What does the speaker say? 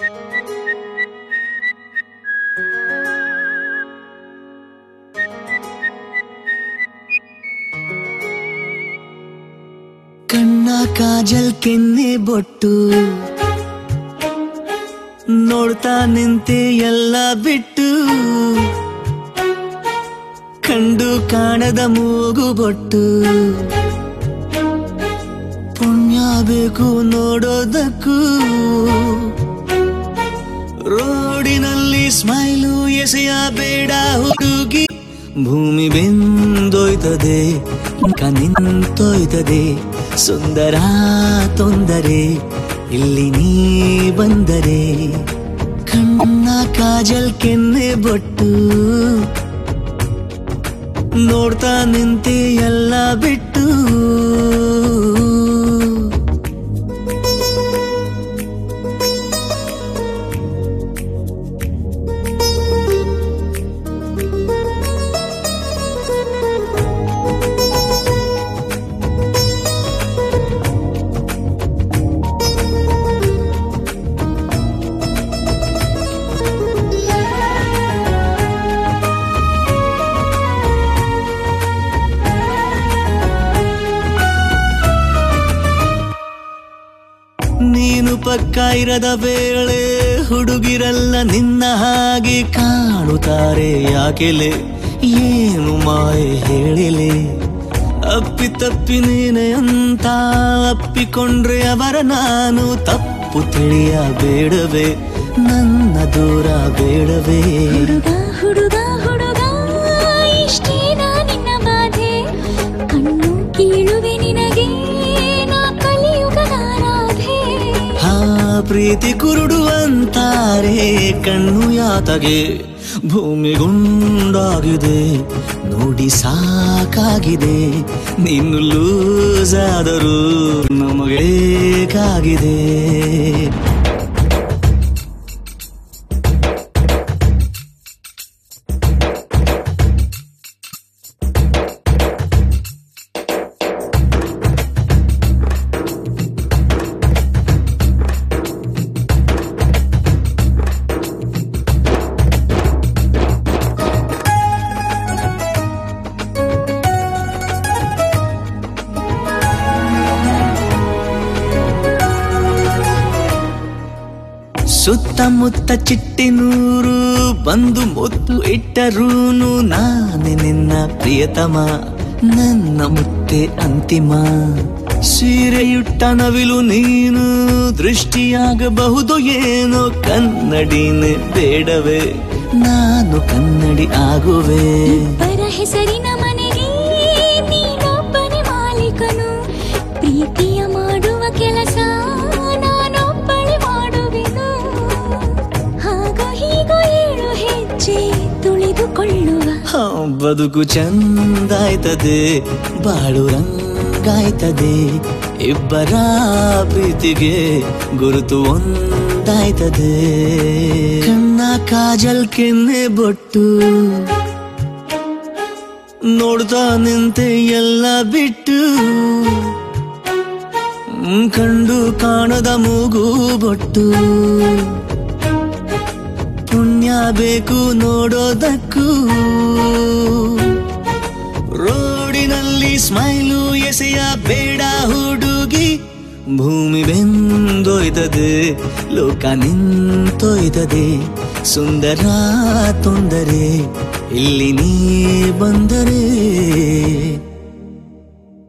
ಕಣ್ಣ ಕಾಜಲ್ ಕೆನ್ನೆ ಬೊಟ್ಟು ನೋಡ್ತಾ ನಿಂತೆ ಎಲ್ಲ ಬಿಟ್ಟು ಕಂಡು ಕಾಣದ ಮೂಗು ಬೊಟ್ಟು ಪುಣ್ಯ ಬೇಕು ನೋಡೋದಕ್ಕೂ ರೋಡಿನಲ್ಲಿ ಸ್ಮೈಲು ಎಸೆಯ ಬೇಡ ಹುಡುಗಿ ಭೂಮಿ ಬೆಂದೋಯ್ತದೆ ಮುಖ ನಿಂತೋಯ್ತದೆ ಸುಂದರ ತೊಂದರೆ ಇಲ್ಲಿ ನೀ ಬಂದರೆ ಕಣ್ಣ ಕಾಜಲ್ ಕೆನ್ನೆ ಬೊಟ್ಟು ನೋಡ್ತಾ ನಿಂತೆ ಎಲ್ಲ ಬಿಟ್ಟು ನೀನು ಪಕ್ಕ ಇರದ ವೇಳೆ ಹುಡುಗಿರಲ್ಲ ನಿನ್ನ ಹಾಗೆ ಕಾಣುತ್ತಾರೆ ಯಾಕೆಲೆ ಏನು ಮಾಯೆ ಹೇಳಿಲೆ ಅಪ್ಪಿ ತಪ್ಪಿ ನೀನೆ ಅಂತ ಅಪ್ಪಿಕೊಂಡ್ರೆ ಅವರ ನಾನು ತಪ್ಪು ತಿಳಿಯ ಬೇಡವೇ ನನ್ನ ದೂರ ಬೇಡವೇ ಹುಡುಗ ಹುಡುಗ ಹುಡುಗ ಇಷ್ಟೇನಾ ನಿನ್ನ ಬಾಧೆ ಕಣ್ಣು ಕೀಳುವೆ ನಿನಗೆ ನಾ ಕಲಿಯುಗದ ರಾಧೆ ಹಾ ಪ್ರೀತಿ ಕುರುಡು ಅಂತಾರೆ ಕಣ್ಣು ಯಾತಗೆ ಭೂಮಿಗುಂಡಾಗಿದೆ ನೋಡಿ ಸಾಕಾಗಿದೆ ನೀನು ಲೂಸ್ ಆದರೂ ನಮಗೇಕಾಗಿದೆ ಸುತ್ತಮುತ್ತ ಚಿಟ್ಟಿನೂರು ಬಂದು ಮುತ್ತು ಇಟ್ಟರೂನು ನಾನೇ ನಿನ್ನ ಪ್ರಿಯತಮ ನನ್ನ ಮುತ್ತೆ ಅಂತಿಮ ಸೀರೆಯುಟ್ಟ ನವಿಲು ನೀನು ದೃಷ್ಟಿಯಾಗಬಹುದು ಏನೋ ಕನ್ನಡಿನೇ ಬೇಡವೇ ನಾನು ಕನ್ನಡಿ ಆಗುವೆ ಪರ ಹೆಸರಿನ ಮನೆಗೆ ನೀನೊಬ್ಬನೇ ಮಾಲೀಕನು ಪ್ರೀತಿಯ ಮಾಡುವ ಕೆಲಸ ನಾನೊಬ್ಬಳೆ ಮಾಡುವೆನು ಹಾಗೋ ಹೀಗೋ ಏಳು ಹೆಜ್ಜೆ ತುಳಿದುಕೊಳ್ಳುವ ಹಾ, ಬದುಕು ಚಂದಾಯ್ತದೆ ಬಾಳು ರಂಗಾಯ್ತದೆ ಇಬ್ಬರ ಪ್ರೀತಿಗೆ ಗುರುತು ಒಂದಾಯ್ತದೆ ಕಣ್ಣ ಕಾಜಲ್ ಕೆನ್ನೆ ಬೊಟ್ಟು ನೋಡ್ತಾ ನಿಂತೆ ಎಲ್ಲ ಬಿಟ್ಟು ಹ್ಮ್, ಕಂಡು ಕಾಣದ ಮೂಗು ಬೊಟ್ಟು ಪುಣ್ಯ ಬೇಕು ನೋಡೋದಕ್ಕೂ ರೋಡಿನಲ್ಲಿ ಸ್ಮೈಲು ಎಸೆಯ ಬೇಡ ಹುಡುಗಿ ಭೂಮಿ ಬೆಂದೋಯ್ತದೆ ಲೋಕ ನಿಂತೋಯ್ತದೆ ಸುಂದರ ತೊಂದರೆ ಇಲ್ಲಿ ನೀ ಬಂದರೆ